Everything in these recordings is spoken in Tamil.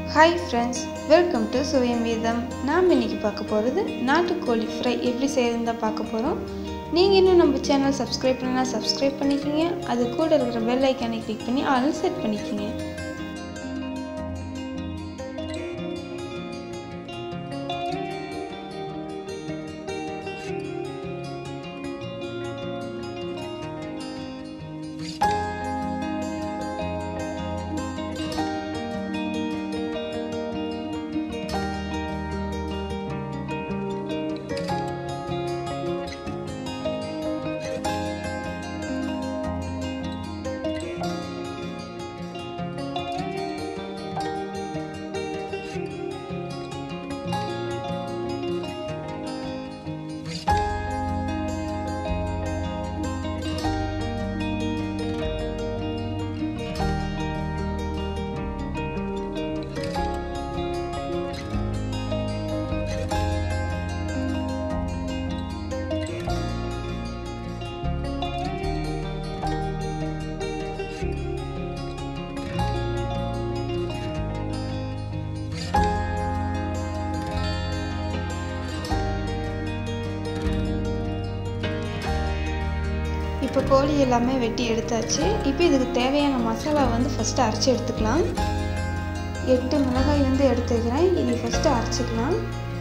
ஹாய் ஃப்ரெண்ட்ஸ் வெல்கம் டு சுவையம் வீதம் நாம் இன்னைக்கு பார்க்க போகிறது நாட்டுக்கோழி ஃப்ரை எப்படி செய்யறதுன்னு தான் பார்க்க போகிறோம் நீங்கள் இன்னும் நம்ம சேனல் சப்ஸ்கிரைப் பண்ணா சப்ஸ்கிரைப் பண்ணிக்கோங்க அது கூட இருக்கிற பெல் ஐக்கானை கிளிக் பண்ணி ஆல் செட் பண்ணிக்கோங்க இப்போ கோழி எல்லாமே வெட்டி எடுத்தாச்சு இப்போ இதுக்கு தேவையான மசாலா வந்து ஃபஸ்ட்டு அரைச்சி எடுத்துக்கலாம் எட்டு மிளகாய் வந்து எடுத்துக்கிறேன் இது ஃபஸ்ட்டு அரைச்சிக்கலாம்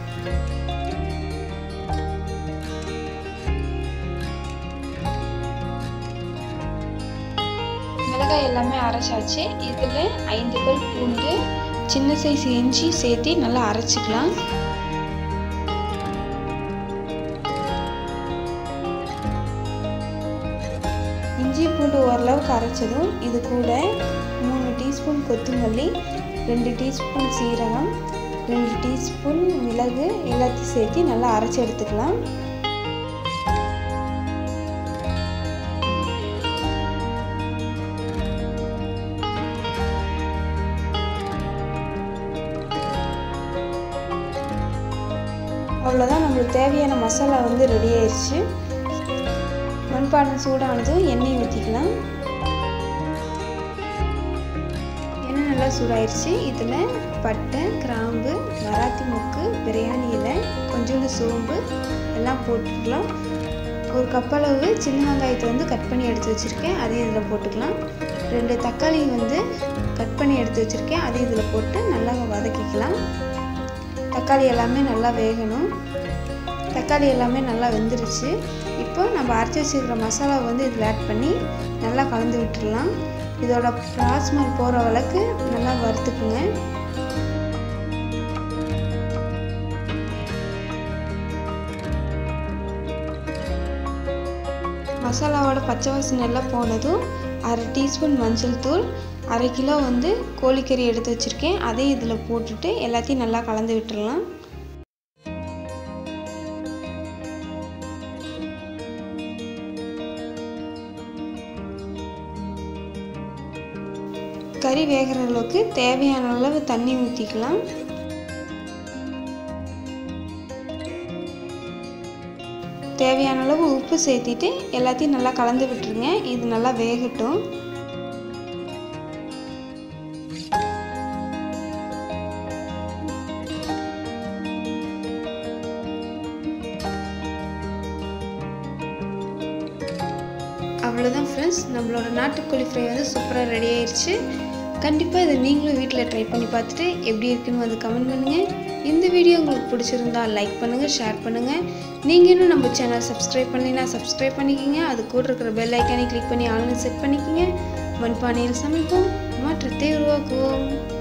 மிளகாய் எல்லாமே அரைச்சாச்சு இதில் ஐந்து பல் பூண்டு சின்ன சைஸ் இஞ்சி சேர்த்து நல்லா அரைச்சிக்கலாம் இஞ்சி பூண்டு ஓரளவுக்கு அரைச்சதும் இது கூட மூணு டீஸ்பூன் கொத்தமல்லி ரெண்டு டீஸ்பூன் சீரகம் ரெண்டு டீஸ்பூன் மிளகு எல்லாத்தையும் சேர்த்து நல்லா அரைச்சி எடுத்துக்கலாம் அவ்வளோதான் நம்மளுக்கு தேவையான மசாலா வந்து ரெடி ஆயிடுச்சு மண்பானை சூடானதும் எண்ணெய் ஊற்றிக்கலாம் எண்ணெய் நல்லா சூடாயிருச்சு இதில் பட்டை கிராம்பு மராத்தி மொக்கு பிரியாணி இலை கொஞ்சோண்டு சோம்பு எல்லாம் போட்டுக்கலாம் ஒரு கப்பளவு சின்ன வெங்காயத்தை வந்து கட் பண்ணி எடுத்து வச்சுருக்கேன் அதையும் இதில் போட்டுக்கலாம் ரெண்டு தக்காளி வந்து கட் பண்ணி எடுத்து வச்சுருக்கேன் அதையும் இதில் போட்டு நல்லா வதக்கிக்கலாம் தக்காளி எல்லாமே நல்லா வேகணும் தக்காளி எல்லாமே நல்லா வெந்துருச்சு இப்போ நம்ம அரைச்சி வச்சுருக்கிற மசாலா வந்து இதில் ஆட் பண்ணி நல்லா கலந்து விட்டுடலாம் இதோட பிளாஸ்மல் போகிற அளவுக்கு நல்லா வறுத்துக்குங்க மசாலாவோட பச்சை வாசனை எல்லாம் போனதும் அரை டீஸ்பூன் மஞ்சள் தூள் அரை கிலோ வந்து கோழிக்கறி எடுத்து வச்சுருக்கேன் அதையும் இதில் போட்டுட்டு எல்லாத்தையும் நல்லா கலந்து விட்டுடலாம் கறி வேகிற அளவுக்கு தேவையான அளவு தண்ணி ஊற்றிக்கலாம் தேவையான அளவு உப்பு சேர்த்திட்டு எல்லாத்தையும் நல்லா கலந்து விட்டுருங்க இது நல்லா வேகட்டும் அவ்வளோதான் ஃப்ரெண்ட்ஸ் நம்மளோட நாட்டுக்கோழி ஃப்ரை வந்து சூப்பராக ரெடி ஆயிடுச்சு கண்டிப்பாக இதை நீங்களும் வீட்டில் ட்ரை பண்ணி பார்த்துட்டு எப்படி இருக்குன்னு வந்து கமெண்ட் பண்ணுங்கள் இந்த வீடியோ உங்களுக்கு பிடிச்சிருந்தா லைக் பண்ணுங்கள் ஷேர் பண்ணுங்கள் நீங்கள் இன்னும் நம்ம சேனல் சப்ஸ்கிரைப் பண்ணினா சப்ஸ்கிரைப் பண்ணிக்கிங்க அது கூட இருக்கிற பெல் ஐக்கானை கிளிக் பண்ணி ஆன்லைன் செட் பண்ணிக்கிங்க மண்பானையில் சமைப்போம் மாற்றத்தை உருவாக்குவோம்